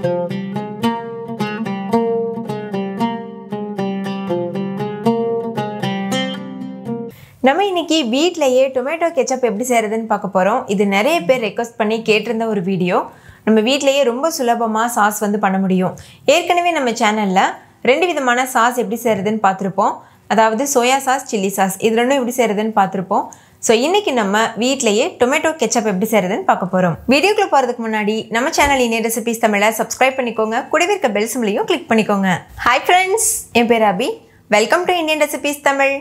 நம்ம இன்னைக்கு வீட்டிலேயே டொமேட்டோ கெச்சப் எப்படி செய்கிறதுன்னு பார்க்க போகிறோம் இது நிறைய பேர் ரெக்வஸ்ட் பண்ணி கேட்டிருந்த ஒரு வீடியோ நம்ம வீட்டிலேயே ரொம்ப சுலபமாக சாஸ் வந்து பண்ண முடியும் ஏற்கனவே நம்ம சேனலில் ரெண்டு விதமான சாஸ் எப்படி செய்கிறதுன்னு பார்த்துருப்போம் அதாவது சோயா சாஸ் சில்லி சாஸ் இது ரெண்டும் எப்படி செய்கிறதுன்னு பார்த்துருப்போம் ஸோ இன்றைக்கி நம்ம வீட்டிலேயே டொமேட்டோ கெச்சப் எப்படி செய்கிறதுன்னு பார்க்க போகிறோம் வீடியோக்குள்ள போகிறதுக்கு முன்னாடி நம்ம சேனல் இனிய ரெசிபிஸ் தமிழை சப்ஸ்கிரைப் பண்ணிக்கோங்க கூடவே இருக்க பெல் சிம்லையும் கிளிக் பண்ணிக்கோங்க ஹாய் ஃப்ரெண்ட்ஸ் என் பேர் Abhi welcome to Indian recipes Tamil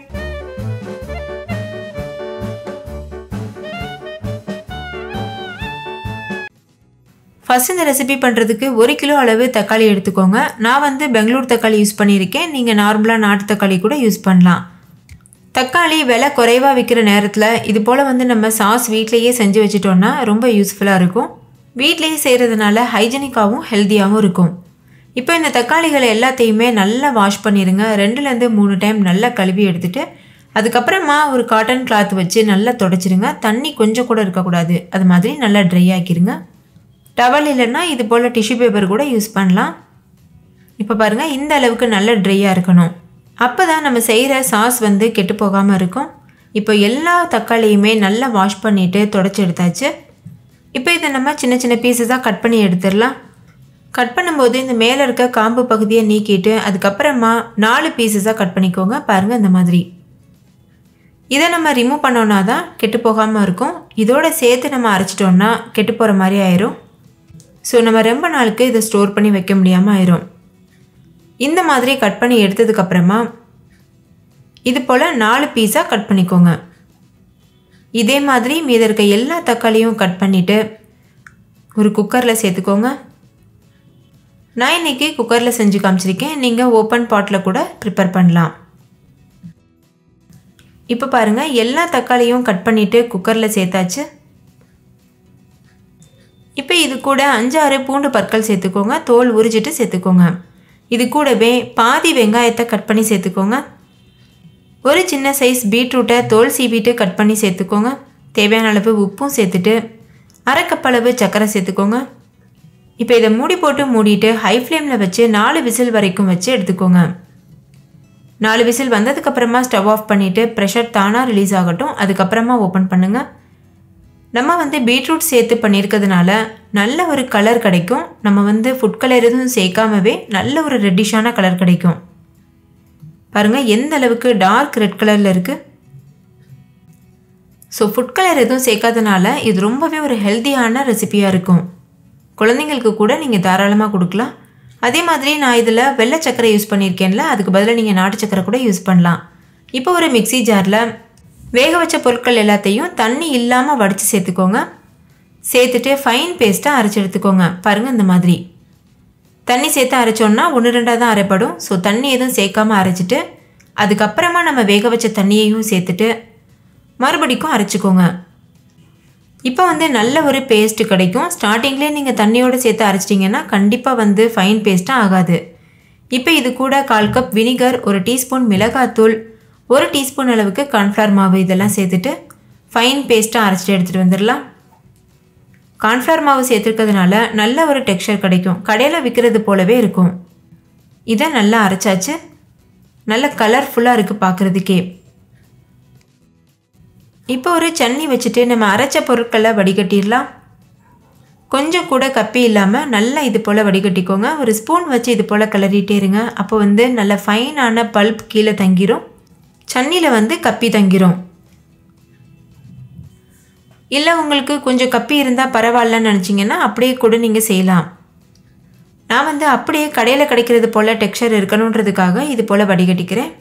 first இந்த ரெசிபி பண்ணுறதுக்கு ஒரு கிலோ அளவு தக்காளி எடுத்துக்கோங்க நான் வந்து பெங்களூர் தக்காளி யூஸ் பண்ணியிருக்கேன் நீங்கள் நார்மலாக நாட்டு தக்காளி கூட யூஸ் பண்ணலாம் தக்காளி விலை குறைவாக விற்கிற நேரத்தில் இது போல் வந்து நம்ம சாஸ் வீட்லேயே செஞ்சு வச்சிட்டோன்னா ரொம்ப யூஸ்ஃபுல்லாக இருக்கும் வீட்லேயே செய்கிறதுனால ஹைஜெனிக்காகவும் ஹெல்த்தியாகவும் இருக்கும் இப்போ இந்த தக்காளிகளை எல்லாத்தையுமே நல்லா வாஷ் பண்ணிடுங்க ரெண்டுலேருந்து மூணு டைம் நல்லா கழுவி எடுத்துகிட்டு அதுக்கப்புறமா ஒரு காட்டன் கிளாத் வச்சு நல்லா தொடச்சிருங்க தண்ணி கொஞ்சம் கூட இருக்கக்கூடாது அது மாதிரி நல்லா ட்ரை ஆக்கிடுங்க டவல் இல்லைன்னா இது போல் டிஷ்யூ பேப்பர் கூட யூஸ் பண்ணலாம் இப்போ பாருங்கள் இந்த அளவுக்கு நல்ல ட்ரையாக இருக்கணும் அப்போ தான் நம்ம செய்கிற சாஸ் வந்து கெட்டு போகாமல் இருக்கும் இப்போ எல்லா தக்காளியுமே நல்லா வாஷ் பண்ணிவிட்டு தொடச்சி எடுத்தாச்சு இப்போ இதை நம்ம சின்ன சின்ன பீசஸாக கட் பண்ணி எடுத்துடலாம் கட் பண்ணும்போது இந்த மேலே இருக்க காம்பு பகுதியை நீக்கிட்டு அதுக்கப்புறமா நாலு பீசஸாக கட் பண்ணிக்கோங்க பாருங்கள் இந்த மாதிரி இதை நம்ம ரிமூவ் பண்ணோன்னா தான் கெட்டு போகாமல் இருக்கும் இதோட சேர்த்து நம்ம அரைச்சிட்டோன்னா கெட்டு போகிற மாதிரி ஆயிரும் ஸோ நம்ம ரொம்ப நாளுக்கு இதை ஸ்டோர் பண்ணி வைக்க முடியாமல் ஆயிரும் இந்த மாதிரி கட் பண்ணி எடுத்ததுக்கப்புறமா இது போல் நாலு பீஸாக கட் பண்ணிக்கோங்க இதே மாதிரி மீத இருக்க எல்லா தக்காளியும் கட் பண்ணிவிட்டு ஒரு குக்கரில் சேர்த்துக்கோங்க நான் இன்றைக்கி குக்கரில் செஞ்சு காமிச்சிருக்கேன் நீங்கள் ஓப்பன் பாட்டில் கூட ப்ரிப்பேர் பண்ணலாம் இப்போ பாருங்கள் எல்லா தக்காளியும் கட் பண்ணிவிட்டு குக்கரில் சேர்த்தாச்சு இப்போ இது கூட அஞ்சாறு பூண்டு பற்கள் சேர்த்துக்கோங்க தோல் உரிச்சிட்டு சேர்த்துக்கோங்க இது கூடவே பாதி வெங்காயத்தை கட் பண்ணி சேர்த்துக்கோங்க ஒரு சின்ன சைஸ் பீட்ரூட்டை தோல் சீவிட்டு கட் பண்ணி சேர்த்துக்கோங்க தேவையான அளவு உப்பும் சேர்த்துட்டு அரை கப் அளவு சர்க்கரை சேர்த்துக்கோங்க இப்போ இதை மூடி போட்டு மூடிட்டு ஹை ஃப்ளேமில் வச்சு நாலு விசில் வரைக்கும் வச்சு எடுத்துக்கோங்க நாலு விசில் வந்ததுக்கப்புறமா ஸ்டவ் ஆஃப் பண்ணிவிட்டு ப்ரெஷர் தானாக ரிலீஸ் ஆகட்டும் அதுக்கப்புறமா ஓப்பன் பண்ணுங்கள் நம்ம வந்து பீட்ரூட் சேர்த்து பண்ணியிருக்கிறதுனால நல்ல ஒரு கலர் கிடைக்கும் நம்ம வந்து ஃபுட் கலர் எதுவும் சேர்க்காமவே நல்ல ஒரு ரெட்டிஷான கலர் கிடைக்கும் பாருங்கள் எந்த அளவுக்கு டார்க் ரெட் கலரில் இருக்குது ஸோ ஃபுட் கலர் எதுவும் சேர்க்காதனால இது ரொம்பவே ஒரு ஹெல்த்தியான ரெசிபியாக இருக்கும் குழந்தைங்களுக்கு கூட நீங்கள் தாராளமாக கொடுக்கலாம் அதே மாதிரி நான் இதில் வெள்ளை சக்கரை யூஸ் பண்ணியிருக்கேன்ல அதுக்கு பதிலாக நீங்கள் நாட்டு சக்கரை கூட யூஸ் பண்ணலாம் இப்போ ஒரு மிக்சி ஜாரில் வேக வச்ச பொருட்கள் எல்லாத்தையும் தண்ணி இல்லாமல் வடித்து சேர்த்துக்கோங்க சேர்த்துட்டு ஃபைன் பேஸ்ட்டாக அரைச்சி எடுத்துக்கோங்க பாருங்கள் இந்த மாதிரி தண்ணி சேர்த்து அரைச்சோன்னா ஒன்று ரெண்டாக தான் அரைப்படும் ஸோ தண்ணி எதுவும் சேர்க்காமல் அரைச்சிட்டு அதுக்கப்புறமா நம்ம வேக வச்ச தண்ணியையும் சேர்த்துட்டு மறுபடிக்கும் அரைச்சிக்கோங்க இப்போ வந்து நல்ல ஒரு பேஸ்ட்டு கிடைக்கும் ஸ்டார்டிங்லேயே நீங்கள் தண்ணியோடு சேர்த்து அரைச்சிட்டிங்கன்னா கண்டிப்பாக வந்து ஃபைன் பேஸ்ட்டாக ஆகாது இப்போ இது கூட கால் கப் வினிகர் ஒரு டீஸ்பூன் மிளகாத்தூள் ஒரு டீஸ்பூன் அளவுக்கு கார்ன்ஃப்ளவர் மாவு இதெல்லாம் சேர்த்துட்டு ஃபைன் பேஸ்ட்டாக அரைச்சிட்டு எடுத்துகிட்டு வந்துடலாம் கார்ன்ஃப்ளவர் மாவு சேர்த்துருக்கிறதுனால நல்ல ஒரு டெக்ஸ்சர் கிடைக்கும் கடையில் விற்கிறது போலவே இருக்கும் இதை நல்லா அரைச்சாச்சு நல்ல கலர்ஃபுல்லாக இருக்குது பார்க்குறதுக்கே இப்போ ஒரு சன்னி வச்சுட்டு நம்ம அரைச்ச பொருட்களை வடிகட்டிடலாம் கொஞ்சம் கூட கப்பி இல்லாமல் நல்லா இது போல் வடிகட்டிக்கோங்க ஒரு ஸ்பூன் வச்சு இது போல் கிளறிட்டே இருங்க அப்போ வந்து நல்ல ஃபைனான பல்ப் கீழே தங்கிரும் சன்னியில் வந்து கப்பி தங்கிரும் இல்லை உங்களுக்கு கொஞ்சம் கப்பி இருந்தால் பரவாயில்லன்னு நினச்சிங்கன்னா அப்படியே கூட நீங்கள் செய்யலாம் நான் வந்து அப்படியே கடையில் கிடைக்கிறது போல் டெக்ஸ்சர் இருக்கணுன்றதுக்காக இது போல் வடிகட்டிக்கிறேன்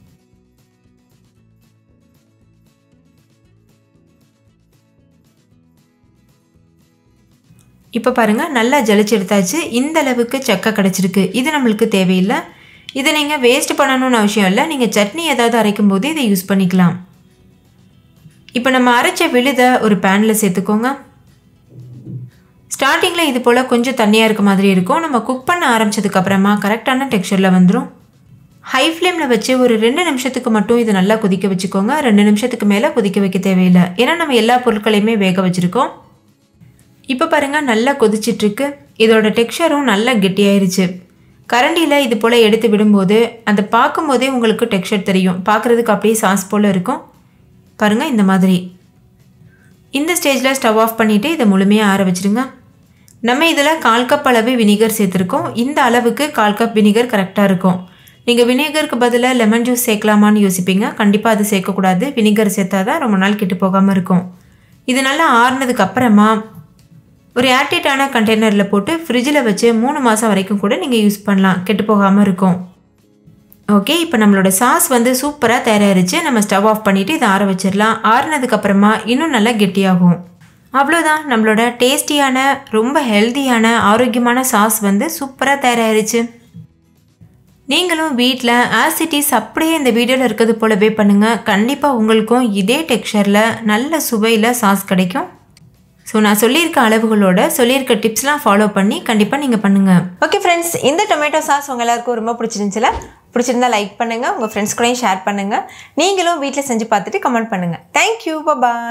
இப்போ பாருங்கள் நல்லா ஜலிச்சு எடுத்தாச்சு இந்த அளவுக்கு சக்கை கிடச்சிருக்கு இது நம்மளுக்கு தேவையில்லை இதை நீங்கள் வேஸ்ட் பண்ணணும்னு அவசியம் இல்லை நீங்கள் சட்னி ஏதாவது அரைக்கும் போது இதை யூஸ் பண்ணிக்கலாம் இப்போ நம்ம அரைச்ச விழுதை ஒரு பேனில் சேர்த்துக்கோங்க ஸ்டார்டிங்கில் இது போல் கொஞ்சம் தண்ணியாக இருக்க மாதிரி இருக்கும் நம்ம குக் பண்ண ஆரம்பித்ததுக்கப்புறமா கரெக்டான டெக்ஸ்சரில் வந்துடும் ஹை ஃப்ளேமில் வச்சு ஒரு ரெண்டு நிமிஷத்துக்கு மட்டும் இதை நல்லா கொதிக்க வச்சுக்கோங்க ரெண்டு நிமிஷத்துக்கு மேலே கொதிக்க வைக்க தேவையில்லை ஏன்னா நம்ம எல்லா பொருட்களையுமே வேக வச்சுருக்கோம் இப்போ பாருங்கள் நல்லா கொதிச்சிட்ருக்கு இதோட டெக்ஸ்சரும் நல்லா கெட்டியாயிருச்சு கரண்டியில் இது போல் எடுத்து விடும்போது அதை பார்க்கும்போதே உங்களுக்கு டெக்ஸ்சர் தெரியும் பார்க்குறதுக்கு அப்படியே சாஸ் போல் இருக்கும் பாருங்கள் இந்த மாதிரி இந்த ஸ்டேஜில் ஸ்டவ் ஆஃப் பண்ணிவிட்டு இதை முழுமையாக ஆற வச்சுருங்க நம்ம இதில் கால் கப் அளவு வினிகர் சேர்த்துருக்கோம் இந்த அளவுக்கு கால் கப் வினிகர் கரெக்டாக இருக்கும் நீங்கள் வினிகருக்கு பதிலாக லெமன் ஜூஸ் சேர்க்கலாமான்னு யோசிப்பீங்க கண்டிப்பாக அது சேர்க்கக்கூடாது வினிகர் சேர்த்தா தான் ரொம்ப நாள் கெட்டு போகாமல் இருக்கும் இது நல்லா ஆறுனதுக்கு அப்புறமா ஒரு ஏர்டைட்டான கண்டெய்னரில் போட்டு ஃப்ரிட்ஜில் வச்சு மூணு மாதம் வரைக்கும் கூட நீங்கள் யூஸ் பண்ணலாம் கெட்டு போகாமல் இருக்கும் ஓகே இப்போ நம்மளோட சாஸ் வந்து சூப்பராக தயாராகிருச்சு நம்ம ஸ்டவ் ஆஃப் பண்ணிவிட்டு இதை ஆற வச்சிடலாம் ஆறுனதுக்கப்புறமா இன்னும் நல்லா கெட்டியாகும் அவ்வளோதான் நம்மளோட டேஸ்டியான ரொம்ப ஹெல்த்தியான ஆரோக்கியமான சாஸ் வந்து சூப்பராக தயாராகிருச்சு நீங்களும் வீட்டில் ஆசிட்டிஸ் அப்படியே இந்த வீடியோவில் இருக்கிறது போலவே பண்ணுங்கள் கண்டிப்பாக உங்களுக்கும் இதே டெக்ஸ்சரில் நல்ல சுவையில் சாஸ் கிடைக்கும் ஸோ நான் சொல்லியிருக்க அளவுகளோட சொல்லியிருக்க டிப்ஸ்லாம் ஃபாலோ பண்ணி கண்டிப்பாக நீங்கள் பண்ணுங்கள் ஓகே ஃப்ரெண்ட்ஸ் இந்த டொமேட்டோ சாஸ் உங்கள் எல்லாருக்கும் ரொம்ப பிடிச்சிருந்துச்சுல பிடிச்சிருந்தா லைக் பண்ணுங்கள் உங்கள் ஃப்ரெண்ட்ஸ் கூடயும் ஷேர் பண்ணுங்கள் நீங்களும் வீட்டில் செஞ்சு பார்த்துட்டு கமெண்ட் பண்ணுங்கள் தேங்க்யூ பாய்